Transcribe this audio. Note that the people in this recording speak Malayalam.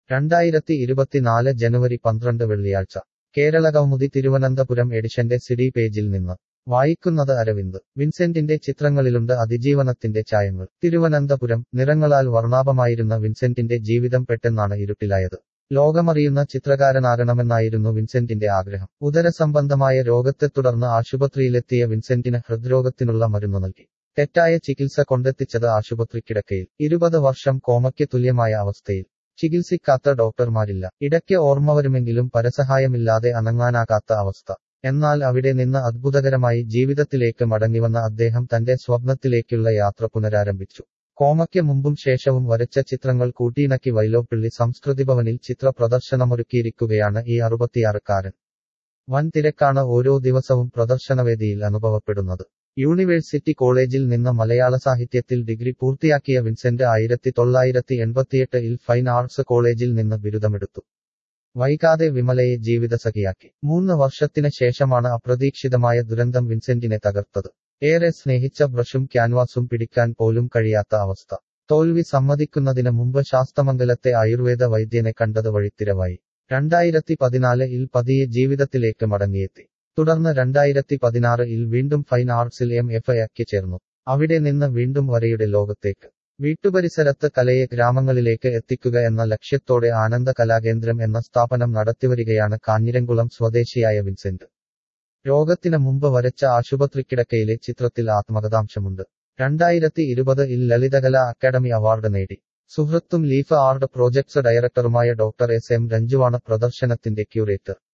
രണ്ടായിരത്തി ഇരുപത്തിനാല് ജനുവരി പന്ത്രണ്ട് വെള്ളിയാഴ്ച കേരള കൗമുദി തിരുവനന്തപുരം എഡിഷന്റെ സിഡി പേജിൽ നിന്ന് വായിക്കുന്നത് അരവിന്ദ് വിൻസെന്റിന്റെ ചിത്രങ്ങളിലുണ്ട് അതിജീവനത്തിന്റെ ഛായങ്ങൾ തിരുവനന്തപുരം നിറങ്ങളാൽ വർണ്ണാഭമായിരുന്ന വിൻസെന്റിന്റെ ജീവിതം പെട്ടെന്നാണ് ഇരുട്ടിലായത് ലോകമറിയുന്ന ചിത്രകാരനാകണമെന്നായിരുന്നു വിൻസെന്റിന്റെ ആഗ്രഹം ഉദരസംബന്ധമായ രോഗത്തെ തുടർന്ന് ആശുപത്രിയിലെത്തിയ വിൻസെന്റിന് ഹൃദ്രോഗത്തിനുള്ള മരുന്ന് നൽകി തെറ്റായ ചികിത്സ കൊണ്ടെത്തിച്ചത് ആശുപത്രിക്കിടക്കയിൽ ഇരുപത് വർഷം കോമയ്ക്ക് തുല്യമായ അവസ്ഥയിൽ ചികിത്സിക്കാത്ത ഡോക്ടർമാരില്ല ഇടയ്ക്ക് ഓർമ്മ വരുമെങ്കിലും പരസഹായമില്ലാതെ അനങ്ങാനാകാത്ത അവസ്ഥ എന്നാൽ അവിടെ നിന്ന് അത്ഭുതകരമായി ജീവിതത്തിലേക്ക് മടങ്ങിവന്ന അദ്ദേഹം തന്റെ സ്വപ്നത്തിലേക്കുള്ള യാത്ര പുനരാരംഭിച്ചു കോമയ്ക്ക് മുമ്പും ശേഷവും വരച്ച ചിത്രങ്ങൾ കൂട്ടിയിണക്കി വൈലോപ്പിള്ളി സംസ്കൃതി ഭവനിൽ ചിത്ര പ്രദർശനമൊരുക്കിയിരിക്കുകയാണ് ഈ അറുപത്തിയാറുകാരൻ വൻ തിരക്കാണ് ഓരോ ദിവസവും പ്രദർശനവേദിയിൽ അനുഭവപ്പെടുന്നത് യൂണിവേഴ്സിറ്റി കോളേജിൽ നിന്ന് മലയാള സാഹിത്യത്തിൽ ഡിഗ്രി പൂർത്തിയാക്കിയ വിൻസെന്റ് ആയിരത്തി തൊള്ളായിരത്തി എൺപത്തിയെട്ടിൽ ഫൈൻ ആർട്സ് കോളേജിൽ നിന്ന് ബിരുദമെടുത്തു വൈകാതെ വിമലയെ ജീവിതസഖിയാക്കി മൂന്ന് വർഷത്തിന് ശേഷമാണ് അപ്രതീക്ഷിതമായ ദുരന്തം വിൻസെന്റിനെ തകർത്തത് ഏറെ സ്നേഹിച്ച ബ്രഷും ക്യാൻവാസും പിടിക്കാൻ പോലും കഴിയാത്ത അവസ്ഥ തോൽവി സമ്മതിക്കുന്നതിന് മുമ്പ് ശാസ്തമംഗലത്തെ ആയുർവേദ വൈദ്യനെ കണ്ടത് വഴിത്തിരവായി രണ്ടായിരത്തി പതിനാലിൽ പതിയെ ജീവിതത്തിലേക്ക് മടങ്ങിയെത്തി തുടർന്ന് രണ്ടായിരത്തി പതിനാറിൽ വീണ്ടും ഫൈൻ ആർട്സിൽ എം എഫ് ആക്കി ചേർന്നു അവിടെ നിന്ന് വീണ്ടും വരയുടെ ലോകത്തേക്ക് വീട്ടുപരിസരത്ത് കലയെ ഗ്രാമങ്ങളിലേക്ക് എത്തിക്കുക എന്ന ലക്ഷ്യത്തോടെ ആനന്ദ കലാകേന്ദ്രം എന്ന സ്ഥാപനം നടത്തിവരികയാണ് കാഞ്ഞിരംകുളം സ്വദേശിയായ വിൻസെന്റ് രോഗത്തിന് മുമ്പ് വരച്ച ആശുപത്രിക്കിടക്കയിലെ ചിത്രത്തിൽ ആത്മകഥാംശമുണ്ട് രണ്ടായിരത്തി ഇരുപത് ഇൽ ലളിതകല അക്കാദമി അവാർഡ് നേടി സുഹൃത്തും ലീഫ് ആർട്ട് പ്രോജക്ട്സ് ഡയറക്ടറുമായ ഡോക്ടർ എസ് എം രഞ്ജുവാണ് പ്രദർശനത്തിന്റെ ക്യൂറേറ്റർ